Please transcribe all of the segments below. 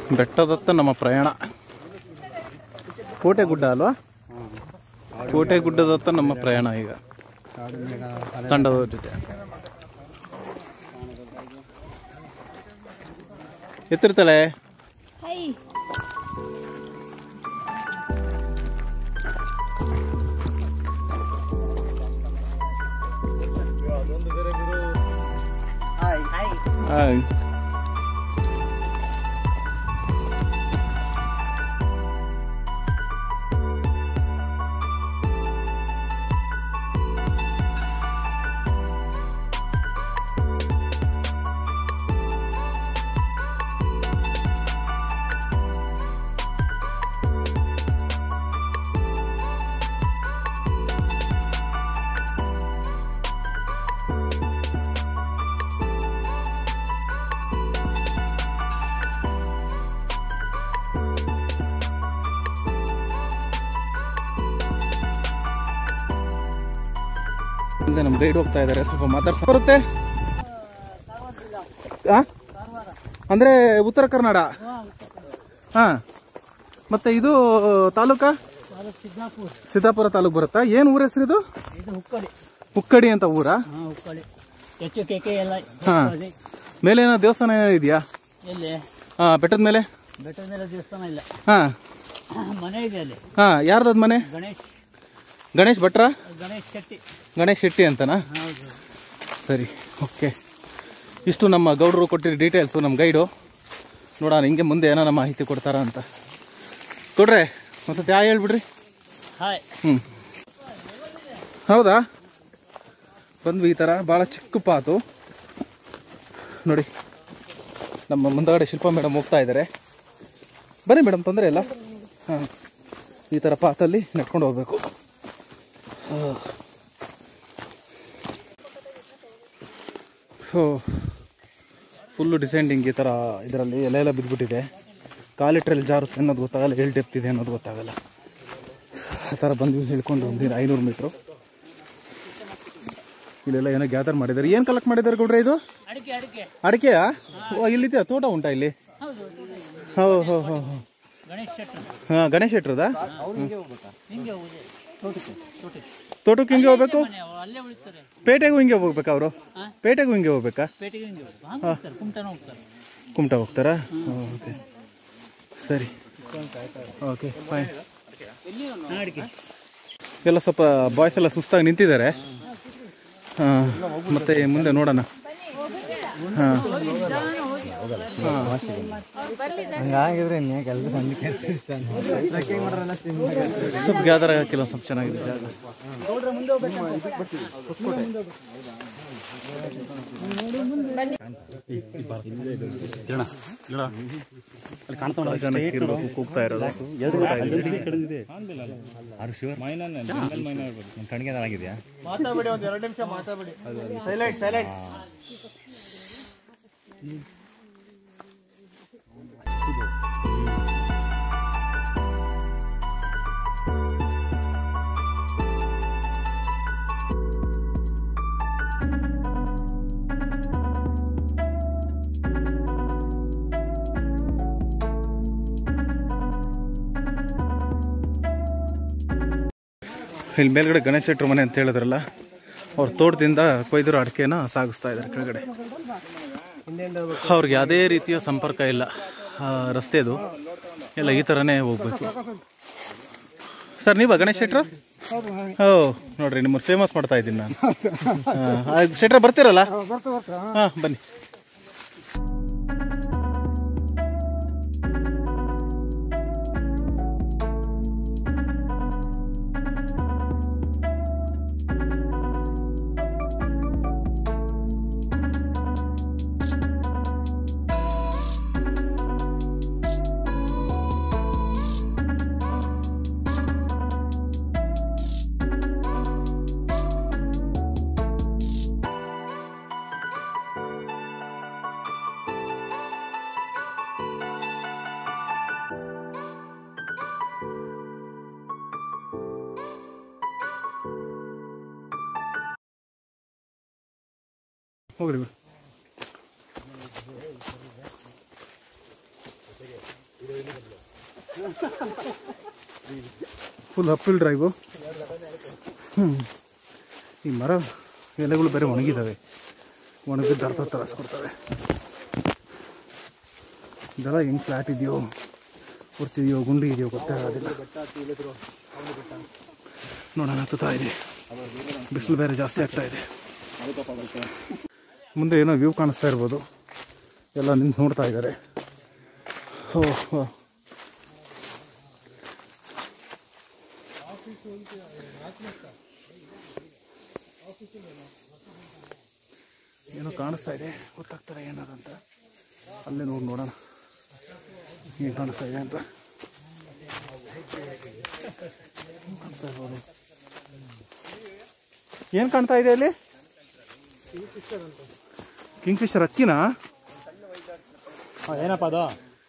ಬೆಟ್ಟದತ್ತ ನಮ್ಮ ಪ್ರಯಾಣ ಕೋಟೆ ಗುಡ್ಡ ಅಲ್ವಾ ಕೋಟೆ ಗುಡ್ಡದತ್ತ ನಮ್ಮ ಪ್ರಯಾಣ ಈಗ ತಂಡದವ್ರ ಜೊತೆ ಎತ್ತಿರ್ತಾಳೆ ಹೈ ಹಾಯ್ ಮುಂದೆ ನಮ್ಮ ಗೈಡ್ ಹೋಗ್ತಾ ಇದ್ದಾರೆ ಸ್ವಲ್ಪ ಮಾತಾಡ್ಸ ಬರುತ್ತೆ ಆ? ಅಂದ್ರೆ ಉತ್ತರ ಕನ್ನಡ ಹಾ ಮತ್ತೆ ಇದು ತಾಲೂಕಾ ಸಿದ್ದಾಪುರ ತಾಲೂಕು ಬರುತ್ತಾ ಏನ್ ಊರ ಹೆಸರು ಇದು ಇದು ಹುಕ್ಕಡಿ ಹುಕ್ಕಡಿ ಅಂತ ಊರಾ ಹಾ ಹುಕ್ಕಡಿ ಹೆಚ್ಚು ಕೇಕೆ ಎಲ್ಲ ಹಾ. ಹುಕ್ಕಡಿ. ಮೇಲೆ ಏನೋ ದೇವಸ್ಥಾನ ಏನೋ ಇದೆಯಾ ಎಲ್ಲಿ ಹಾ ಬೆಟ್ಟದ ಮೇಲೆ ಬೆಟ್ಟದ ಮೇಲೆ ದೇವಸ್ಥಾನ ಇಲ್ಲ ಹಾ ಮನೆ ಇದೆ ಅಲ್ಲಿ ಹಾ ಯಾರ್ದದ್ ಮನೆ ಗಣೇಶ್ ಗಣೇಶ್ ಭಟ್ರ ಗಣೇಶ್ ಶೆಟ್ಟಿ ಗಣೇಶ್ ಶೆಟ್ಟಿ ಅಂತನಾ ಹೌದು ಸರಿ ಓಕೆ ಇಷ್ಟು ನಮ್ಮ ಗೌಡರು ಕೊಟ್ಟಿರೋ ಡೀಟೇಲ್ಸು ನಮ್ಮ ಗೈಡು ನೋಡೋಣ ಹಿಂಗೆ ಮುಂದೆ ಏನಾರ ಮಾಹಿತಿ ಕೊಡ್ತಾರ ಅಂತ ಕೊಡ್ರೆ ಮತ್ತೆ ಯಾ ಹೇಳ್ಬಿಡ್ರಿ ಹಾಯ್ ಹ್ಞೂ ಹೌದಾ ಬಂದ್ವಿ ಈ ಥರ ಭಾಳ ಚಿಕ್ಕ ಪಾತು ನೋಡಿ ನಮ್ಮ ಮುಂದಗಡೆ ಶಿಲ್ಪ ಮೇಡಮ್ ಹೋಗ್ತಾ ಇದ್ದಾರೆ ಬನ್ನಿ ಮೇಡಮ್ ತೊಂದರೆ ಇಲ್ಲ ಹಾಂ ಈ ಥರ ಪಾತಲ್ಲಿ ನಡ್ಕೊಂಡು ಹೋಗ್ಬೇಕು ಹೋ ಫುಲ್ಲು ಡಿಸೆಂಡಿಂಗ್ ಈ ಥರ ಇದರಲ್ಲಿ ಎಲೆ ಎಲ್ಲ ಬಿದ್ದುಬಿಟ್ಟಿದೆ ಕಾಲಿಟ್ರಲ್ಲಿ ಜಾರುತ್ತೆ ಅನ್ನೋದು ಗೊತ್ತಾಗಲ್ಲ ಎಲ್ಲಿ ಡೆಪ್ತ್ ಇದೆ ಅನ್ನೋದು ಗೊತ್ತಾಗಲ್ಲ ಆ ಥರ ಬಂದ್ವಿ ಹಿಡ್ಕೊಂಡು ಒಂದು ಐನೂರು ಮೀಟ್ರು ಇಲ್ಲೆಲ್ಲ ಏನೋ ಗ್ಯಾದರ್ ಮಾಡಿದ್ದಾರೆ ಏನು ಕಲೆಕ್ಟ್ ಮಾಡಿದ್ದಾರೆ ಗೌಡ್ರೆ ಇದು ಅಡಿಕೆ ಅಡಿಕೆ ಅಡಿಕೆಯಾ ಓ ಇಲ್ಲಿದೆ ತೋಟ ಉಂಟಾ ಇಲ್ಲಿ ಹೌದು ಹೋ ಹೋ ಹೋ ಹೋ ಗಣೇಶ್ ಶೆಟ್ಟಿ ಹಾಂ ಗಣೇಶ್ ಶೆಟ್ರದ ಹಿಂಗೆ ಹೋಗುದು ತೋಟಕ್ಕೆ ತೋಟಕ್ಕೆ ತೋಟಕ್ಕೆ ಹಿಂಗೆ ಹೋಗ್ಬೇಕು ಮನೆ ಅವ್ರು ಅಲ್ಲೇ ಉಳಿತಾರೆ ಪೇಟೆಗೂ ಹಿಂಗೆ ಹೋಗ್ಬೇಕಾ ಅವರು ಹಾ? ಪೇಟೆಗೂ ಹಿಂಗೆ ಹೋಗ್ಬೇಕಾ ಪೇಟೆಗೆ ಹಿಂಗೆ ಹೋಗುದು ಹಂಗೆ ಹೋಗ್ತಾರೆ ಕುಮಟನ ಹೋಗ್ತಾರೆ ಕುಮಟ ಹೋಗ್ತಾರಾ ಓಕೆ ಸರಿ ಓಕೆ ಫೈನ್ ಹಾ, ಅಡಿಕೆ ಎಲ್ಲ ಸ್ವಲ್ಪ ಬಾಯ್ಸ್ ಎಲ್ಲ ಸುಸ್ತಾಗಿ ನಿಂತಿದ್ದಾರೆ ಹಾಂ ಮತ್ತೆ ಮುಂದೆ ನೋಡೋಣ ಹಾಂ ಹಂಗಾಗಿದ್ರೆ ಕೆಲಸ ಸ್ವಲ್ಪ ಗ್ಯಾದರ್ ಆಗಕ್ಕಿಲ್ಲ ಸ್ವಲ್ಪ ಚೆನ್ನಾಗಿದೆ ಜಾಗ ಜನ ಇರ್ಬೇಕು, ಕೂಗ್ತಾ ಇರೋದು ಮಾತಾಡ್ಬೇಡಿ ಒಂದ್ ಎರಡು ನಿಮಿಷ ಮಾತಾಡ್ಬೇಡಿ ಸೈಲೆಂಟ್ ಸೈಲೆಂಟ್ ಇಲ್ಲಿ ಮೇಲ್ಗಡೆ ಗಣೇಶ ಶೆಟ್ರು ಮನೆ ಅಂತ ಹೇಳಿದ್ರಲ್ಲ ಅವ್ರ ತೋಟದಿಂದ ಕೊಯ್ದಿರೋ ಅಡಿಕೆನ ಸಾಗಿಸ್ತಾ ಇದ್ದಾರೆ ಕೆಳಗಡೆ ಅವ್ರಿಗೆ ಯಾವುದೇ ರೀತಿಯ ಸಂಪರ್ಕ ಇಲ್ಲ ಆ, ರಸ್ತೆದು ಎಲ್ಲ ಈ ಥರನೇ ಹೋಗ್ಬೇಕು ಸರ್ ನೀವಾ ಗಣೇಶ್ ಶೆಟ್ರು ಓ ನೋಡ್ರಿ ನಿಮ್ಮನ್ನು ಫೇಮಸ್ ಮಾಡ್ತಾ ಇದ್ದೀನಿ ನಾನು ಆ, ಶೆಟ್ರ ಬರ್ತೀರಲ್ಲ ಹಾಂ ಬನ್ನಿ ಹೋಗ್ರಿ ಬಿಡು ಫುಲ್ ಅಪ್ಪಿಲ್ ಡ್ರೈವು ಹ್ಞೂ ಈ ಮರ ಎಲೆಗಳು ಬೇರೆ ಒಣಗಿದ್ದಾವೆ ಒಣಗಿದ್ದು ಅರ್ಧ ತರಿಸ್ಕೊಡ್ತವೆ ಇದೆಲ್ಲ ಹೆಂಗೆ ಫ್ಲ್ಯಾಟ್ ಇದೆಯೋ ಉರ್ಚಿದೆಯೋ ಗುಂಡಿ ಇದೆಯೋ ಗೊತ್ತಾಗೋದಿಲ್ಲ ನೋಡೋಣ ಹತ್ತುತ್ತಾ ಇದೆ ಬಿಸಿಲು ಬೇರೆ ಜಾಸ್ತಿ ಆಗ್ತಾ ಇದೆ ಮುಂದೆ ಏನೋ ವ್ಯೂ ಕಾಣಿಸ್ತಾ ಇರ್ಬೋದು ಎಲ್ಲ ನಿಂತು ನೋಡ್ತಾ ಇದ್ದಾರೆ ಹೋ ಹೋ ಏನೋ ಕಾಣಿಸ್ತಾ ಇದೆ ಗೊತ್ತಾಗ್ತಾರೆ ಏನದಂತ ಅಲ್ಲೇ ನೋಡಿ ನೋಡೋಣ ಏನು ಕಾಣಿಸ್ತಾ ಇದೆ ಅಂತ ಕಾಣಿಸ್ತಾ ಇರ್ಬೋದು ಏನು ಕಾಣ್ತಾ ಇದೆ ಅಲ್ಲಿ ಕಿಂಗ್ ಫಿಶರ್ ಅಕ್ಕಿನಾ ಏನಪ್ಪ ಅದು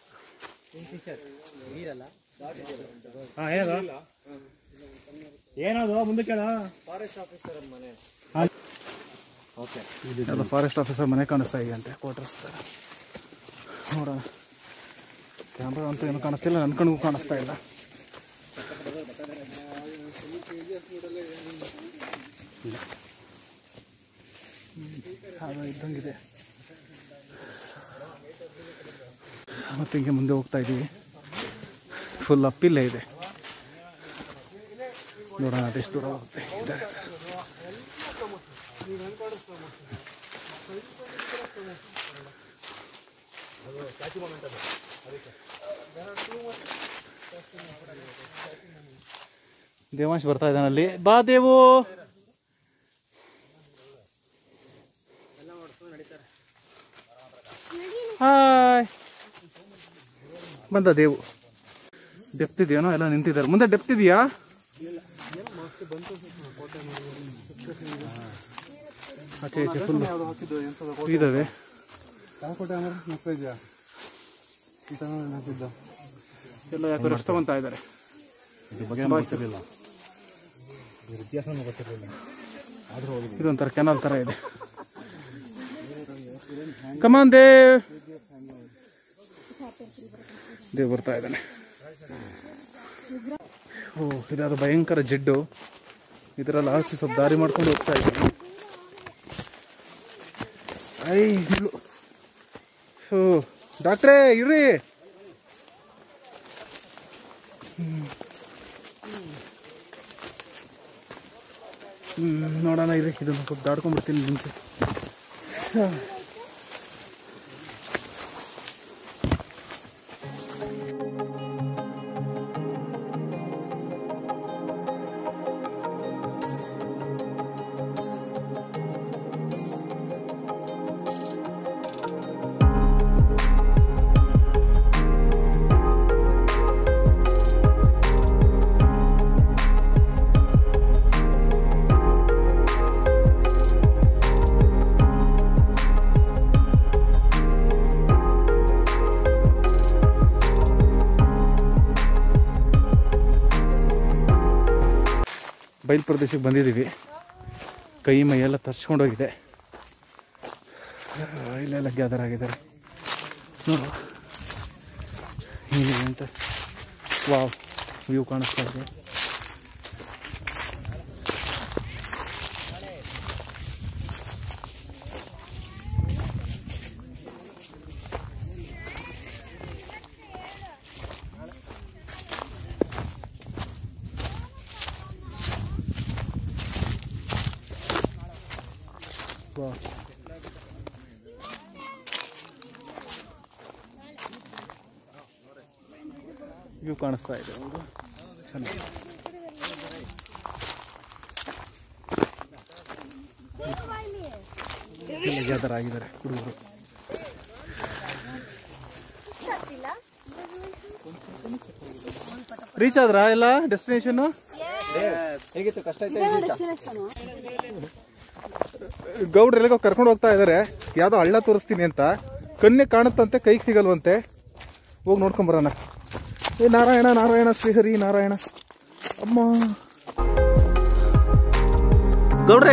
ಹಾ ಏನದು ಏನದು ಮುಂದಕ್ಕೆ ಹೇಳು ಓಕೆ ಅದು ಫಾರೆಸ್ಟ್ ಆಫೀಸರ್ ಮನೆ ಕಾಣಿಸ್ತಾ ಇದೆ ಅಂತೆ ಕ್ವಾರ್ಟರ್ಸ್ ನೋಡೋಣ ಕ್ಯಾಮ್ರಾ ಅಂತೂ ಏನು ಕಾಣಿಸ್ತಿಲ್ಲ ನನ್ನ ಕಣ್ಗೂ ಕಾಣಿಸ್ತಾ ಇಲ್ಲ ಇಲ್ಲ. ಹ್ಮ್, ಅದು ಇದ್ದಂಗಿದೆ ಮತ್ತೆ ಹಿಂಗೆ ಮುಂದೆ ಹೋಗ್ತಾ ಇದ್ದೀವಿ ಫುಲ್ ಅಪ್ಪಿಲ್ಲೇ ಇದೆ ನೋಡೋಣ ಅದೆಷ್ಟು ದೂರ ಹೋಗುತ್ತೆ ಇದೆ. ದೇವಾಂಶ್ ಬರ್ತಾ ಇದ್ದಾನಲ್ಲಿ ಬಾ ದೇವು ಹಾಯ್ ಬಂದ ದೇವು ಡೆಪ್ತ್ ಇದೆಯೇನೋ ಎಲ್ಲ ನಿಂತಿದ್ದಾರೆ ಮುಂದೆ ಡೆಪ್ತ್ ಇದೆಯಾ ಆಚೆ ಈಚೆ ಫುಲ್ ಇದಾವೆ ಎಲ್ಲ ಯಾಕೋ ರೆಸ್ಟ್ ತಗೊಂತಾ ಇದ್ದಾರೆ ಇದೊಂಥರ ಕೆನಲ್ ಥರ ಇದೆ ಕಮಾನ್ ದೇವ್ ದೇವ್ ಬರ್ತಾ ಇದ್ದಾನೆ ಓ ಇದಾದ ಭಯಂಕರ ಜಿಡ್ಡು ಇದರಲ್ಲಿ ಆಚೆ ಸ್ವಲ್ಪ ದಾರಿ ಮಾಡ್ಕೊಂಡು ಹೋಗ್ತಾ ಇದ್ದೀನಿ ಐ ನಿಲ್ಲು ಓ ಡಾಕ್ಟ್ರೇ ಇರ್ರಿ ಹ್ಮ್, ನೋಡೋಣ ಇರಿ ಇದನ್ನು ಸ್ವಲ್ಪ ದಾಡ್ಕೊಂಡ್ಬಿಡ್ತೀನಿ ಮುಂಚೆ ಬಯಲು ಪ್ರದೇಶಕ್ಕೆ ಬಂದಿದ್ದೀವಿ ಕೈ ಮೈಯೆಲ್ಲ ತರ್ಸ್ಕೊಂಡೋಗಿದೆ ಆ, ಇಲ್ಲೆಲ್ಲ ಗ್ಯಾದರ್ ಆಗಿದ್ದಾರೆ ನೋಡು ಹೀಗಿದೆ ಅಂತ ವಾವ್ ವ್ಯೂ ಕಾಣಿಸ್ತಾ ಇದೆ ವಾವ್ ವ್ಯೂ ಕಾಣಿಸ್ತಾ ಇದೆ ಹೌದು ಚೆನ್ನಾಗಿ ಎಲ್ಲ ಗ್ಯಾದರ್ ಆಗಿದ್ದಾರೆ ಹುಡುಗರು ರೀಚ್ ಆದ್ರಾ ಎಲ್ಲ ಡೆಸ್ಟಿನೇಷನ್ ಹೇಗಿತ್ತು ಕಷ್ಟ ಗೌಡ್ರು ಎಲ್ಲಿಗೋ ಕರ್ಕೊಂಡು ಹೋಗ್ತಾ ಇದ್ದಾರೆ ಯಾವುದೋ ಹಳ್ಳ ತೋರಿಸ್ತೀನಿ ಅಂತ ಕಣ್ಣೆ ಕಾಣುತ್ತಂತೆ ಕೈಗೆ ಸಿಗಲ್ವಂತೆ ಹೋಗಿ ನೋಡ್ಕೊಂಬರೋಣ ಏ ನಾರಾಯಣ ನಾರಾಯಣ ಶ್ರೀಹರಿ ನಾರಾಯಣ ಅಮ್ಮ ಗೌಡ್ರೆ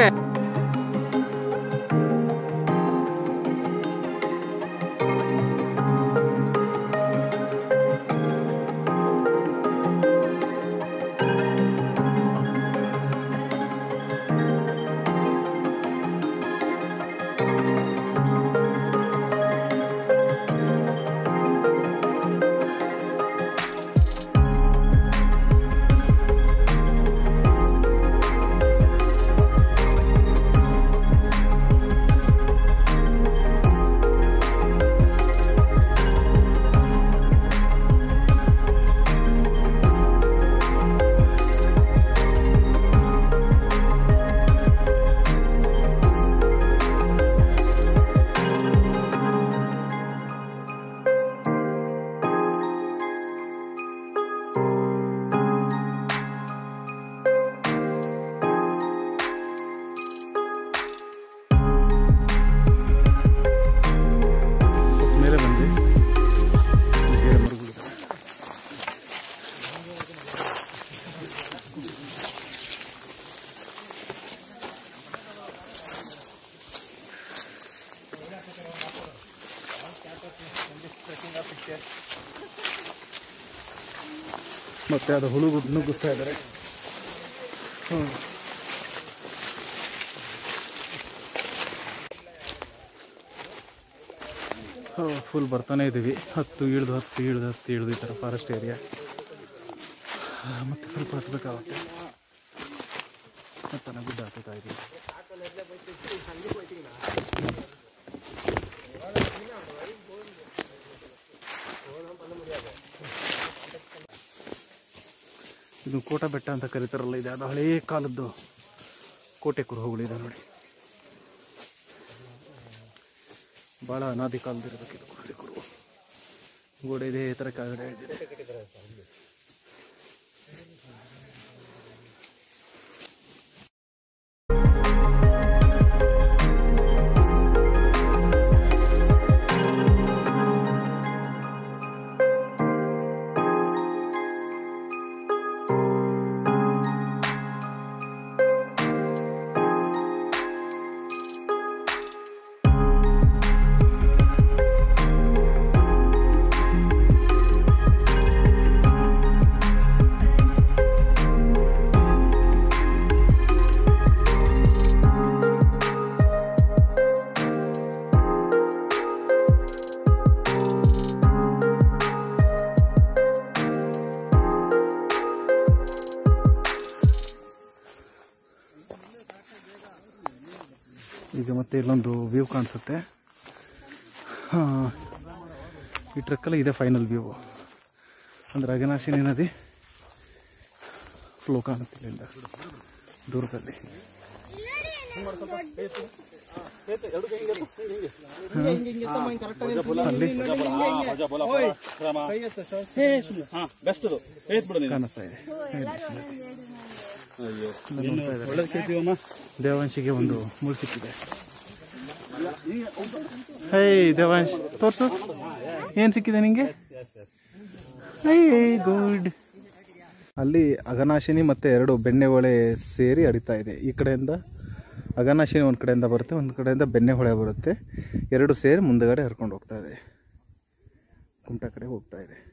ಮತ್ತೆ ಅದು ಹುಳು ನುಗ್ಗಿಸ್ತಾ ಇದ್ದಾರೆ ಹ್ಞೂ ಫುಲ್ ಬರ್ತಾನೆ ಇದ್ದೀವಿ ಹತ್ತು ಇಳಿದು ಹತ್ತು ಇಳಿದು ಹತ್ತು ಇಳಿದು ಈ ಥರ ಫಾರೆಸ್ಟ್ ಏರಿಯಾ ಮತ್ತೆ ಸ್ವಲ್ಪ ಹತ್ಬೇಕಾಗುತ್ತೆ ಮತ್ತೆ ಗುಡ್ಡ ಹತ್ತುತ್ತಾ ಇದ್ದೀವಿ ಇದು ಕೋಟ ಬೆಟ್ಟ ಅಂತ ಕರೀತಾರಲ್ಲ ಇದು ಅದು ಹಳೇ ಕಾಲದ್ದು ಕೋಟೆ ಕುರುಹುಗಳಿದೆ ನೋಡಿ ಭಾಳ ಅನಾದಿ ಕಾಲದಿರಬೇಕು ಇದು ಕೋಟೆ ಕುರುಹು ಗೋಡೆ ಇದೆ ಈ ಥರ ಕೆಳಗಡೆ ಇದೆ ಈಗ ಮತ್ತೆ ಇಲ್ಲೊಂದು ವ್ಯೂ ಕಾಣಿಸುತ್ತೆ ಹಾ, ಈ ಟ್ರಕ್ಕಲ್ಲಿ ಇದೆ ಫೈನಲ್ ವ್ಯೂ ಅಂದರೆ ಅಗನಾಶಿನಿ ನದಿ ಫ್ಲೋ ಕಾಣುತ್ತೆ ಇಲ್ಲಿಂದ ದೂರದಲ್ಲಿ ಅಲ್ಲಿ ಕಾಣಿಸ್ತಾ ಇದೆ ಇಲ್ಲಿ ನೋಡ್ತಾ ಇದ್ದಾರೆ. ದೇವಾಂಶಿಗೆ ಒಂದು ಮುಳ್ಳು ಸಿಕ್ಕಿದೆ ಹೇ ದೇವಾಂಶ್ ತೋರ್ಸು ಏನು ಸಿಕ್ಕಿದೆ ನಿಂಗೆ ಹೇ ಗುಡ್ ಅಲ್ಲಿ ಅಘನಾಶಿನಿ ಮತ್ತು ಎರಡು ಬೆಣ್ಣೆ ಹೊಳೆ ಸೇರಿ ಹರಿತಾ ಇದೆ ಈ ಕಡೆಯಿಂದ ಅಘನಾಶಿನಿ ಒಂದು ಕಡೆಯಿಂದ ಬರುತ್ತೆ ಒಂದು ಕಡೆಯಿಂದ ಬೆಣ್ಣೆ ಹೊಳೆ ಬರುತ್ತೆ ಎರಡು ಸೇರಿ ಮುಂದಗಡೆ ಹರ್ಕೊಂಡು ಹೋಗ್ತಾ ಇದೆ ಕುಮಟ ಕಡೆ ಹೋಗ್ತಾ ಇದೆ